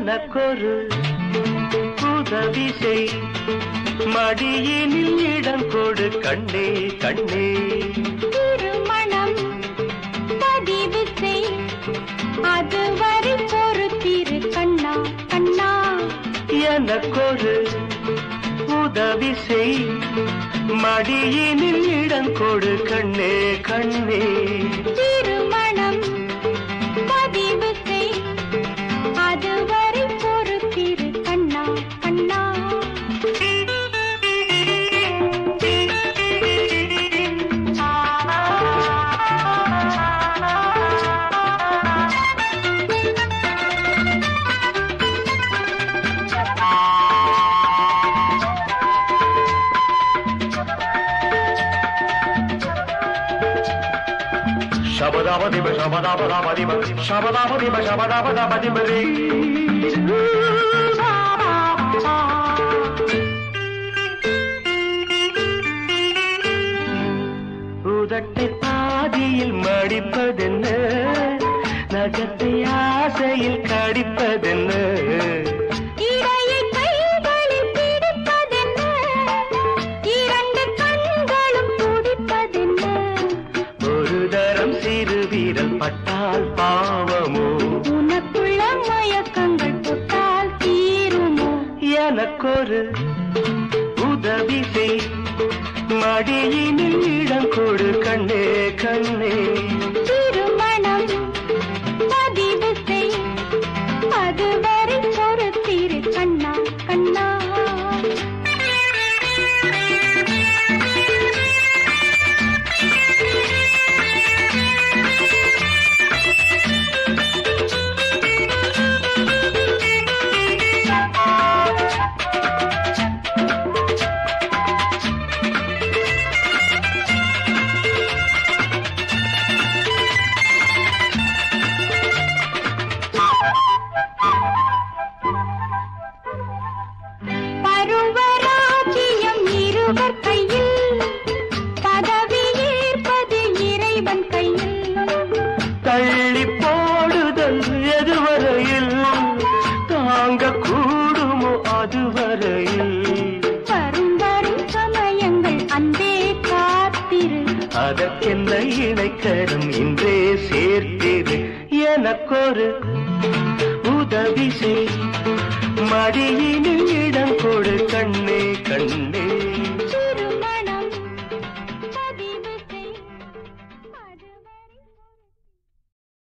எனக்கொரு உதவி செய் மடியினில் இடம் கொடு கண்ணே கண்ணே திருமணம் பதிவு செய் அதுவரை பொறுத்திரு கண்ணா கண்ணா எனக்கொரு உதவி செய் மடியினில் இடம் கொடு கண்ணே கண்ணே திருமணம் பதிவு செய் அதுவரை பொறுத்திரு கண்ணா கண்ணா சபதாபதிப சபதாபதாபதிப சபதாபதிப சபதாபதாபதிபதி உதட்டை பாதியில் மடிப்பதென்ன நகத்தை ஆசையில் கடிப்பதென்ன இடையை கைகளில் பிடிப்பதென்ன இரண்டு கண்களும் துடிப்பதென்ன ஒரு தரம் சிறு வீரல் பட்டால் பாவமோ உனக்குள்ள மயக்கங்கள் தொட்டால் தீருமோ எனக்கொரு உதவி செய் மடியினில் இடம் கொடு கண்ணே கண்ணே திருமணம் பதிவு செய் அதுவரை பொறுத்திரு கண்ணா கண்ணா பருவராஜ்யம் இருவர் கையில் பதவி ஏற்பது இறைவன் கையில் தள்ளி போடுதல் எதுவரையில் தாங்க கூடுமோ அதுவரையில் வரும் வரும் சமயங்கள் அன்பே காத்திரு அதற்கென்ன இணைக்கரும் இன்றே சேர்த்திரு எனக்கொரு உதவி செய் மடியினில் இடம் கொடு